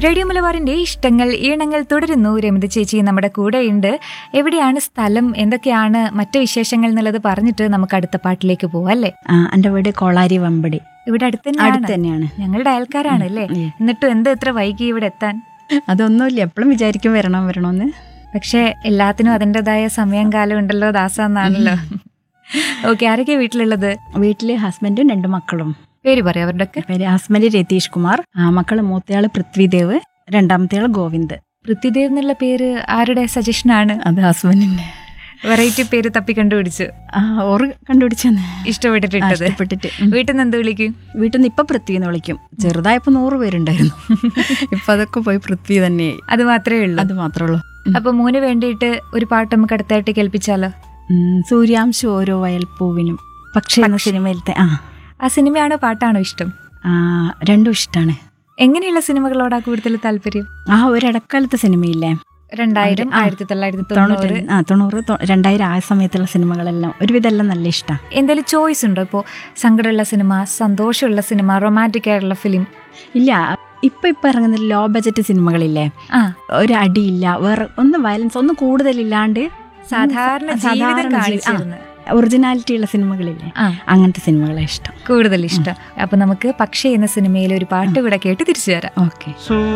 Radio മലബാറിന്റെ ഇഷ്ടങ്ങൾ ഈണങ്ങൾ തുടരുന്നു രമിത ചേച്ചി നമ്മുടെ കൂടെയുണ്ട് എവിടെയാണ് സ്ഥലം എന്തൊക്കെയാണ് മറ്റു വിശേഷങ്ങൾ എന്നുള്ളത് പറഞ്ഞിട്ട് നമുക്ക് അടുത്ത പാട്ടിലേക്ക് പോവാം അല്ലേ ആ, എൻ്റെ വീട് കോളാരി വമ്പടി ഇവിടെ അടുത്ത് അടുത്ത് തന്നെയാണ് തന്നെയാണ് ഞങ്ങളുടെ അയൽക്കാരാണ് അല്ലേ ഉം. എന്നിട്ടും എന്ത് എത്ര വൈകി ഇവിടെ എത്താൻ അതൊന്നുമില്ല എപ്പോഴും വിചാരിക്കും വരണം വരണമെന്ന് പക്ഷെ എല്ലാത്തിനും അതിൻ്റെതായ സമയം കാലം ഉണ്ടല്ലോ ദാസ എന്നാണല്ലോ ഓക്കെ ആരൊക്കെയാ വീട്ടിലുള്ളത് വീട്ടില് ഹസ്ബൻഡും രണ്ട് മക്കളും പേര് പറയാം അവരുടെ ഒക്കെ പേര് ഹസ്ബൻഡ് രതീഷ് കുമാർ ആ മക്കള് മൂത്തയാള് പൃഥ്വിദേവ് രണ്ടാമത്തെ ആള് ഗോവിന്ദ് പൃഥ്വിദേവ് എന്നുള്ള പേര് ആരുടെ സജഷനാണ് അത് ഹസ്ബൻഡിന്റെ വെറൈറ്റി പേര് തപ്പി കണ്ടുപിടിച്ചു ആ ഓറ് കണ്ടുപിടിച്ചെന്ന് ഇഷ്ടപ്പെട്ടിട്ടിട്ടത് ഇഷ്ടപ്പെട്ടിട്ട് ഉം. വീട്ടിൽ നിന്ന് എന്ത് വിളിക്കും വീട്ടിൽ നിന്ന് ഇപ്പൊ പൃഥ്വി എന്ന് വിളിക്കും ചെറുതായപ്പോ നൂറ് പേരുണ്ടായിരുന്നു ഇപ്പൊ അതൊക്കെ പോയി പൃഥ്വി തന്നെയായി അത് മാത്രമേ ഉള്ളൂ അത് മാത്രമേ ഉള്ളൂ അപ്പൊ മോന് വേണ്ടിയിട്ട് ഒരു പാട്ട് നമുക്ക് അടുത്തായിട്ട് കേൾപ്പിച്ചാലോ ഉം, സൂര്യാംശം ഓരോ വയൽപ്പൂവിനും പക്ഷേ എന്ന സിനിമയിലത്തെ ആ ആ സിനിമയാണോ പാട്ടാണോ ഇഷ്ടം ആ, രണ്ടും ഇഷ്ടമാണ് എങ്ങനെയുള്ള സിനിമകളോടാ കൂടുതൽ താല്പര്യം ആ ഒരു ഇടക്കാലത്തെ സിനിമയില്ലേ രണ്ടായിരം ആ. ആയിരത്തി തൊള്ളായിരത്തി തൊണ്ണൂറ്റി തൊണ്ണൂറ് ആ തൊണ്ണൂറ് തൊ- രണ്ടായിരം ആ സമയത്തുള്ള സിനിമകളെല്ലാം ഒരുവിധമെല്ലാം നല്ല ഇഷ്ടമാണ് എന്തെങ്കിലും ചോയ്സ് ഉണ്ടോ ഇപ്പോൾ സങ്കടമുള്ള സിനിമ സന്തോഷമുള്ള സിനിമ റൊമാൻറ്റിക് ആയിട്ടുള്ള ഫിലിം ഇല്ല ഇപ്പൊ ഇപ്പൊ ഇറങ്ങുന്ന ലോ ബജറ്റ് സിനിമകളില്ലേ ആ ഒരു അടിയില്ല വേറെ ഒന്നും വയലൻസ് ഒന്നും കൂടുതലില്ലാണ്ട് സാധാരണ ജീവിതം സാധാരണ ജീവി- കാണിച്ചിരുന്നു ഒറിജിനാലിറ്റി ഉള്ള സിനിമകളില്ലേ ആ അങ്ങനത്തെ സിനിമകളെ ഇഷ്ടം കൂടുതൽ ഇഷ്ടം അപ്പൊ നമുക്ക് പക്ഷേ എന്ന സിനിമയിൽ ഒരു പാട്ട് ഇവിടെ കേട്ട് തിരിച്ചു തരാം ഓക്കെ